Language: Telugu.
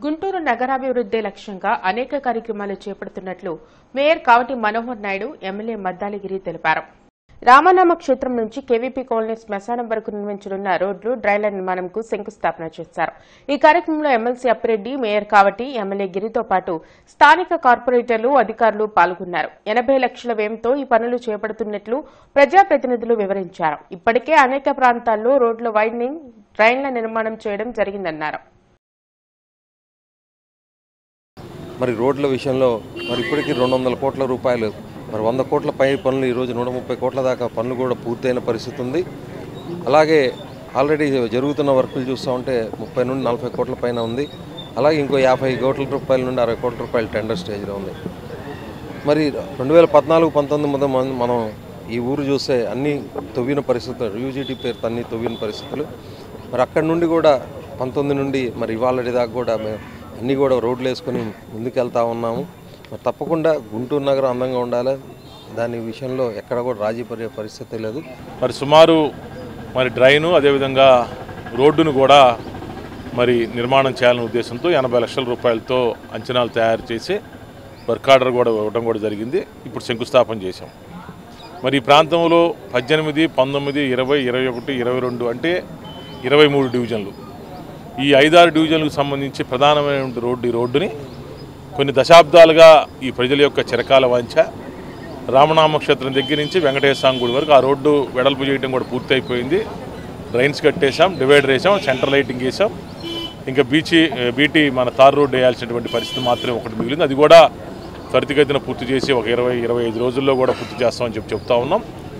గుంటూరు నగరాభివృద్ధి లక్ష్యంగా అనేక కార్యక్రమాలు చేపడుతున్నట్లు మేయర్ కావటి మనోహర్ నాయుడు ఎమ్మెల్యే మద్దాలిగిరి తెలిపారు రామనామ క్షేత్రం నుంచి కేవీపీ కాలనీ శ్మశానం వరకు నిర్మించనున్న రోడ్లు డ్రైన్ల నిర్మాణంకు శంకుస్థాపన చేశారు ఈ కార్యక్రమంలో MLC Appireddy mayor Kavati MLA గిరితో పాటు స్థానిక కార్పొరేటర్లు అధికారులు పాల్గొన్నారు ఎనభై లక్షల వ్యయంతో ఈ పనులు చేపడుతున్నట్లు ప్రజాప్రతినిధులు వివరించారు ఇప్పటికే అనేక ప్రాంతాల్లో రోడ్ల వైడనింగ్ డ్రైన్ల నిర్మాణం చేయడం జరిగిందన్నారు మరి రోడ్ల విషయంలో మరి ఇప్పటికీ రెండు వందల కోట్ల రూపాయలు మరి వంద కోట్ల పై పనులు ఈరోజు నూట ముప్పై కోట్ల దాకా పనులు కూడా పూర్తయిన పరిస్థితి ఉంది అలాగే ఆల్రెడీ జరుగుతున్న వర్కులు చూస్తూ ఉంటే ముప్పై నుండి నలభై కోట్ల పైన ఉంది అలాగే ఇంకో యాభై కోట్ల రూపాయల నుండి అరవై కోట్ల రూపాయల టెండర్ స్టేజ్లో ఉంది మరి రెండు వేల పద్నాలుగు పంతొమ్మిది మొదలు మన- మనం ఈ ఊరు చూస్తే అన్ని తవ్విన పరిస్థితులు యూజీటీ పేరుతో అన్ని తవ్విన పరిస్థితులు మరి అక్కడి నుండి కూడా పంతొమ్మిది నుండి మరి ఇవాళ దాకా కూడా మేము అన్నీ కూడా రోడ్లు వేసుకొని ముందుకెళ్తా ఉన్నాము మరి తప్పకుండా గుంటూరు నగరం అందంగా ఉండాలి దాని విషయంలో ఎక్కడ కూడా రాజీ పడే పరిస్థితి లేదు మరి సుమారు మరి డ్రైను అదేవిధంగా రోడ్డును కూడా మరి నిర్మాణం చేయాలనే ఉద్దేశంతో ఎనభై లక్షల రూపాయలతో అంచనాలు తయారు చేసి వర్క్ ఆర్డర్ కూడా ఇవ్వడం కూడా జరిగింది ఇప్పుడు శంకుస్థాపన చేశాం మరి ఈ ప్రాంతంలో పద్దెనిమిది పంతొమ్మిది ఇరవై ఇరవై ఒకటి ఇరవై రెండు అంటే ఇరవై మూడు డివిజన్లు ఈ ఐదారు డివిజన్లకు సంబంధించి ప్రధానమైన రోడ్డు ఈ రోడ్డుని కొన్ని దశాబ్దాలుగా ఈ ప్రజల యొక్క చిరకాల వాంఛ రామనామ క్షేత్రం దగ్గర నుంచి వెంకటేశ్వర గుడి వరకు ఆ రోడ్డు వెడల్పు చేయడం కూడా పూర్తి అయిపోయింది డ్రైన్స్ కట్టేశాం డివైడర్ వేసాం సెంటర్ లైటింగ్ వేసాం ఇంకా బీచ్ బీటీ మన తార్ రోడ్డు వేయాల్సినటువంటి పరిస్థితి మాత్రమే ఒకటి మిగిలింది అది కూడా త్వరితగతిన పూర్తి చేసి ఒక ఇరవై ఇరవై ఐదు రోజుల్లో కూడా పూర్తి చేస్తామని చెప్పి చెప్తా ఉన్నాం